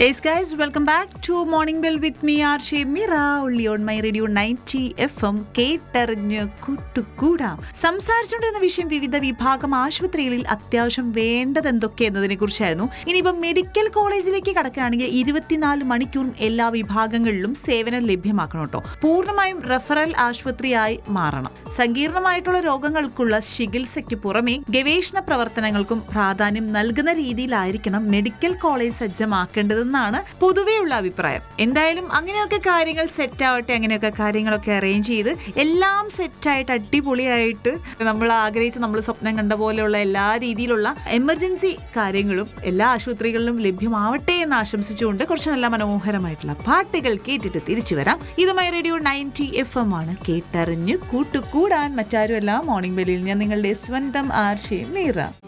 Yes, guys, welcome back to Morning Bell with me, Arshi Mira, only on my radio 90 FM. കേട്ടറിഞ്ഞ് കൂട്ടുകൂടാം സംസാരിച്ചുകൊണ്ടിരുന്ന വിഷയം വിവിധ വിഭാഗം ആശുപത്രികളിൽ അത്യാവശ്യം വേണ്ടത് എന്തൊക്കെ എന്നതിനെ കുറിച്ചായിരുന്നു ഇനിയിപ്പം മെഡിക്കൽ കോളേജിലേക്ക് കടക്കുകയാണെങ്കിൽ ഇരുപത്തിനാല് മണിക്കൂറും എല്ലാ വിഭാഗങ്ങളിലും സേവനം ലഭ്യമാക്കണം കേട്ടോ പൂർണ്ണമായും റെഫറൽ ആശുപത്രിയായി മാറണം സങ്കീർണമായിട്ടുള്ള രോഗങ്ങൾക്കുള്ള ചികിത്സയ്ക്ക് പുറമെ ഗവേഷണ പ്രവർത്തനങ്ങൾക്കും പ്രാധാന്യം നൽകുന്ന രീതിയിലായിരിക്കണം മെഡിക്കൽ കോളേജ് സജ്ജമാക്കേണ്ടതെന്നാണ് പൊതുവെയുള്ള അഭിപ്രായം എന്തായാലും അങ്ങനെയൊക്കെ കാര്യങ്ങൾ സെറ്റ് ആവട്ടെ അങ്ങനെയൊക്കെ കാര്യങ്ങളൊക്കെ അറേഞ്ച് ചെയ്ത് എല്ലാം സെറ്റായിട്ട് അടിപൊളിയായിട്ട് നമ്മൾ ആഗ്രഹിച്ച് നമ്മൾ സ്വപ്നം കണ്ട പോലെയുള്ള എല്ലാ രീതിയിലുള്ള എമർജൻസി കാര്യങ്ങളും എല്ലാ ആശുപത്രികളിലും ലഭ്യമാവട്ടെ എന്ന് ആശംസിച്ചുകൊണ്ട് കുറച്ച് നല്ല മനോഹരമായിട്ടുള്ള പാട്ടുകൾ കേട്ടിട്ട് തിരിച്ചു വരാം ഇതുമായി റേഡിയോ നയൻറ്റി എഫ് എം ആണ് കേട്ടറിഞ്ഞ് കൂട്ടുകൂടാൻ മറ്റാരുമല്ല മോർണിംഗ് ബെല്ലിൽ ഞാൻ നിങ്ങളുടെ സ്വന്തം ആർഷി മീറ